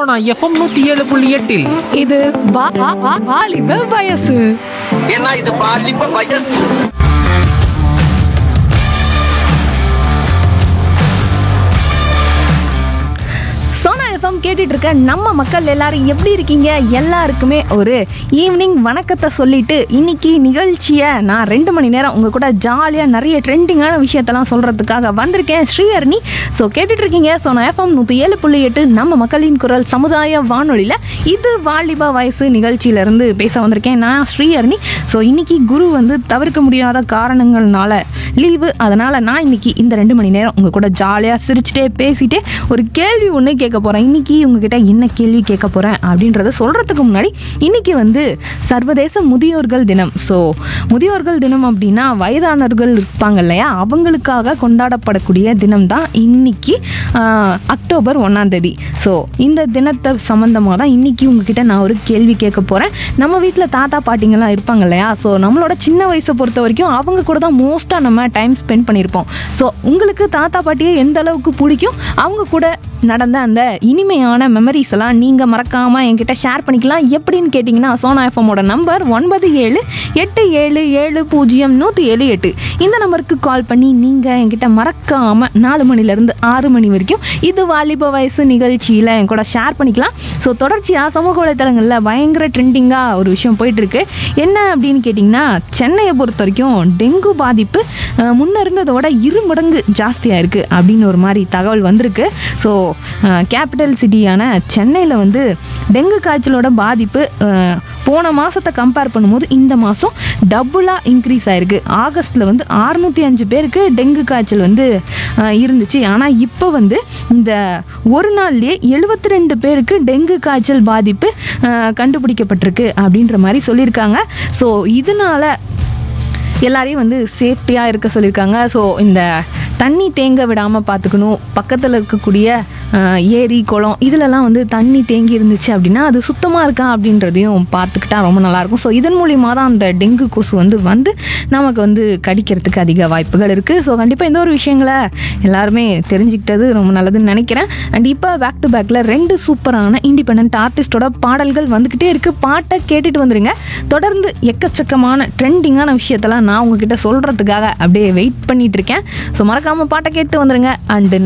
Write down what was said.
Sona FM நூத்தி ஏழு புள்ளி எட்டில் இது வா- வா- வா- வாலிப வயசு ஏன்னா இது பாலிப்ப வயசு சோனா எஃப்எம் கேட்டுட்டு இருக்க நம்ம மக்கள் எல்லாரும் எப்படி இருக்கீங்க எல்லாருக்குமே ஒரு ஈவினிங் வணக்கத்தை சொல்லிட்டு இன்னைக்கு நிகழ்ச்சியை நான் ரெண்டு மணி நேரம் உங்க கூட ஜாலியாக நிறைய ட்ரெண்டிங்கான விஷயத்தெல்லாம் சொல்றதுக்காக வந்திருக்கேன் ஸ்ரீஹர்னி ஸோ கேட்டுட்டு இருக்கீங்க சோனா எஃப்எம் நூற்றி ஏழு புள்ளி எட்டு நம்ம மக்களின் குரல் சமுதாய வானொலியில் இது வாலிபா வயசு நிகழ்ச்சியிலேருந்து பேச வந்திருக்கேன் நான் ஸ்ரீஹர்னி ஸோ இன்னைக்கு குரு வந்து தவிர்க்க முடியாத காரணங்கள்னால லீவு அதனால் நான் இன்னைக்கு இந்த ரெண்டு மணி நேரம் உங்கள் கூட ஜாலியாக சிரிச்சுட்டே பேசிட்டே ஒரு கேள்வி ஒன்று கேட்க போகிறேன் இன்னைக்கு உங்ககிட்ட என்ன கேள்வி கேட்க போகிறேன் அப்படின்றத சொல்கிறதுக்கு முன்னாடி இன்னைக்கு வந்து சர்வதேச முதியோர்கள் தினம் ஸோ முதியோர்கள் தினம் அப்படின்னா வயதானவர்கள் இருப்பாங்க இல்லையா அவங்களுக்காக கொண்டாடப்படக்கூடிய தினம் தான் இன்னைக்கு ஆஹ், அக்டோபர் ஒன்றாம் தேதி ஸோ இந்த தினத்தை சம்மந்தமாக தான் இன்னைக்கு உங்ககிட்ட நான் ஒரு கேள்வி கேட்க போகிறேன் நம்ம வீட்டில் தாத்தா பாட்டிங்கெல்லாம் இருப்பாங்க இல்லையா ஸோ நம்மளோட சின்ன வயசை பொறுத்த வரைக்கும் அவங்க கூட தான் மோஸ்ட்டாக நம்ம டைம் ஸ்பெண்ட் பண்ணியிருப்போம் ஸோ உங்களுக்கு தாத்தா பாட்டியை எந்த அளவுக்கு பிடிக்கும் அவங்க கூட நடந்த அந்த இனிமையான மெமரிஸ் எல்லாம் நீங்கள் மறக்காமல் என்கிட்ட ஷேர் பண்ணிக்கலாம் எப்படின்னு கேட்டிங்கன்னா சோனா எஃப்எம்மோட நம்பர் ஒன்பது ஏழு எட்டு ஏழு ஏழு பூஜ்ஜியம் நூற்றி ஏழு எட்டு இந்த நம்பருக்கு கால் பண்ணி நீங்கள் என்கிட்ட மறக்காமல் நாலு மணிலேருந்து ஆறு மணி வரைக்கும் இது வாலிப வயசு நிகழ்ச்சியில் என் கூட ஷேர் பண்ணிக்கலாம் ஸோ தொடர்ச்சியாக சமூக வலைத்தளங்களில் பயங்கர ட்ரெண்டிங்காக ஒரு விஷயம் போயிட்டுருக்கு என்ன அப்படின்னு கேட்டிங்கன்னா சென்னையை பொறுத்த வரைக்கும் டெங்கு பாதிப்பு அஹ், முன்ன இருந்ததோட இரு மடங்கு ஜாஸ்தியாக இருக்குது அப்படின்னு ஒரு மாதிரி தகவல் வந்திருக்கு ஸோ கேபிட்டல் சிட்டியான சென்னையில் வந்து டெங்கு காய்ச்சலோட பாதிப்பு அஹ், போன மாதத்தை கம்பேர் பண்ணும்போது இந்த மாதம் டபுளாக இன்க்ரீஸ் ஆயிருக்கு ஆகஸ்ட்டில் வந்து அறுநூற்றி அஞ்சு பேருக்கு டெங்கு காய்ச்சல் வந்து அஹ், இருந்துச்சு ஆனால் இப்போ வந்து இந்த ஒரு நாள்லயே எழுபத்தி ரெண்டு பேருக்கு டெங்கு காய்ச்சல் பாதிப்பு அஹ், கண்டுபிடிக்கப்பட்டிருக்கு அப்படின்ற மாதிரி சொல்லியிருக்காங்க ஸோ இதனால எல்லாரையும் வந்து சேஃப்டியாக இருக்க சொல்லியிருக்காங்க ஸோ இந்த தண்ணி தேங்க விடாமல் பார்த்துக்கணும் பக்கத்தில் இருக்கக்கூடிய ஆஹ், ஏரி குளம் இதிலெல்லாம் வந்து தண்ணி தேங்கி இருந்துச்சு அப்படின்னா அது சுத்தமாக இருக்கா அப்படின்றதையும் பார்த்துக்கிட்டா ரொம்ப நல்லாயிருக்கும் ஸோ இதன் மூலியமாக தான் அந்த டெங்கு கொசு வந்து வந்து நமக்கு வந்து கடிக்கிறதுக்கு அதிக வாய்ப்புகள் இருக்குது ஸோ கண்டிப்பாக இந்த ஒரு விஷயங்களை எல்லாருமே தெரிஞ்சுக்கிட்டது ரொம்ப நல்லதுன்னு நினைக்கிறேன் அண்ட் இப்போ பேக் டு பேக்கில் ரெண்டு சூப்பரான இண்டிபெண்ட் ஆர்டிஸ்டோட பாடல்கள் வந்துக்கிட்டே இருக்குது பாட்டை கேட்டுட்டு வந்துருங்க தொடர்ந்து எக்கச்சக்கமான ட்ரெண்டிங்கான விஷயத்தெல்லாம் நான் உங்ககிட்ட சொல்கிறதுக்காக அப்படியே வெயிட் பண்ணிட்டு இருக்கேன் ஸோ மறக்காமல் பாட்டை கேட்டு வந்துருங்க அண்டு